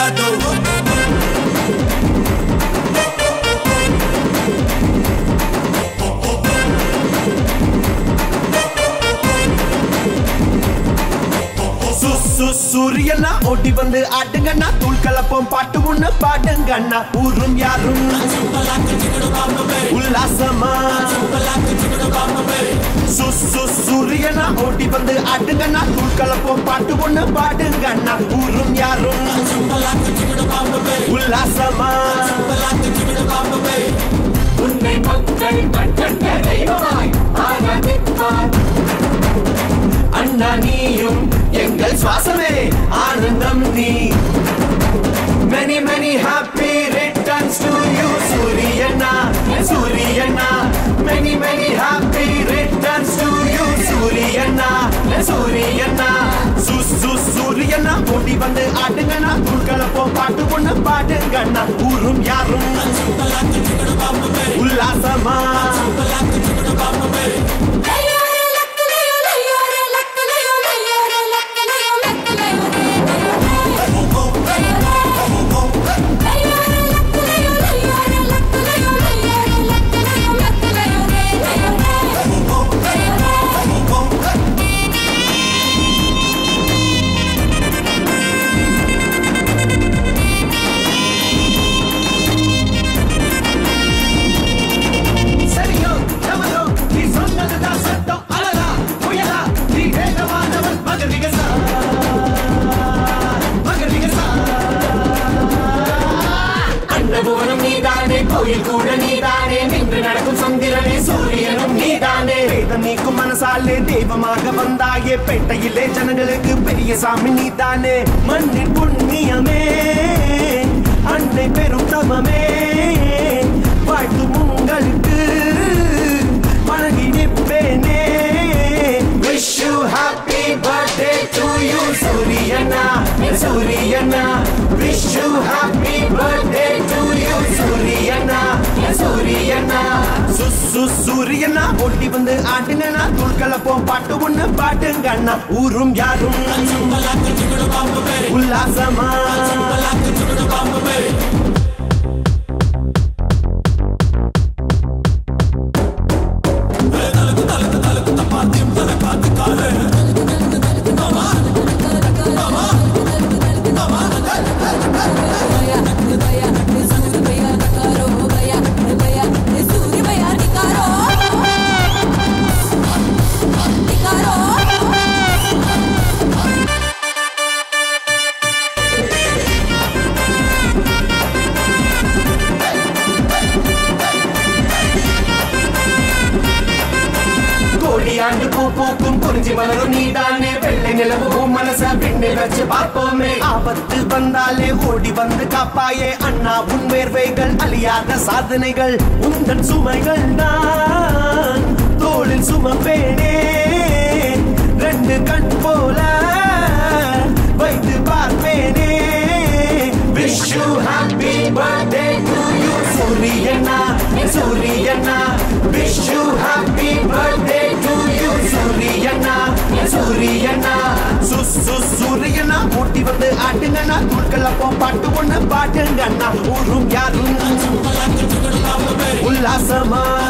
காட்டு சு- சு- சூரியனா ஓடி வந்து ஆடுங்கண்ணா தூள் கலப்போம் பாட்டு ஒண்ணு பாடுங்கண்ணா ஊரும் யாரும் உல்லாசமா சு- சு- சூரியனா ஓடி வந்து ஆடுங்கண்ணா தூள் கலப்போம் பாட்டு ஒண்ணு பாடுங்கண்ணா ஊரும் யாரும் உல்லாசமா உன்னை மக்கள் கண்ட தெய்வமாய் ஆராதிப்பார் அண்ணா நீயும் எங்கள் சுவாசமே ஆனந்தம் நீ many many happy returns to you சூரியனா சூரியனா many many happy returns to you சூரியனா சூரியனா சு சு சூரியனா ஓடி வந்து ஆடுங்கண்ணா துள்கலப்போம் பாட்டு ஒண்ணு பாடுங்கண்ணா ஊரும் யாரும் உல்லாசமா சரியோ தவறோ நீ சொன்னதுதான் சட்டம் அழகா புயலா நீ வேகமானவன் மகரிகசா மகரிகசா அண்டபுவனம் நீதானே கோயில் கூட நீதானே நின்று நடக்கும் சந்திரனே சூரியனும் நீதானே வேதம் நீக்கும் மனசாலே தெய்வமாக வந்தாயே பேட்டையிலே ஜனங்களுக்கு பெரிய சாமி நீதானே மண்ணின் புண்ணியமே அன்னை பெரும் தவமே வாழ்த்தும் உங்களுக்கு வணங்கி நிற்பேனே Wish you happy birthday to you சூரியனா சூரியனா Wish you happy birthday to you சூரியனா சூரியனா சு சு சூரியனா ஒட்டி வந்து ஆட்டுங்கண்ணா துள்கலப்போம் பாட்டு ஒண்ணு பாட்டுங்கண்ணா ஊரும் யாரும் உல்லாசமா கோடியாண்டு பூ பூக்கும் குறிஞ்சி மலரும் நீதானே வெள்ளை நிலவும் மனச பெண்ணில் வச்சு பார்ப்போமே ஆபத்து வந்தாலே ஓடி வந்து காப்பாயே அண்ணா உன் வேர்வைகள் அழியாத சாதனைகள் உந்தன் சுமைகள் தான் தோளில் சுமப்பேனே ரெண்டு கண் போல வைத்து பார்ப்பேனே wish you happy birthday to you சூரியனா சூரியனா wish you happy birthday to you சூரியனா சூரியனா சு சு சூரியனா ஓட்டி வந்து ஆட்டுங்கண்ணா துள்கலப்போம் பாட்டு ஒண்ணு பாட்டுங்கண்ணா ஊரும் யாரும் உல்லாசமா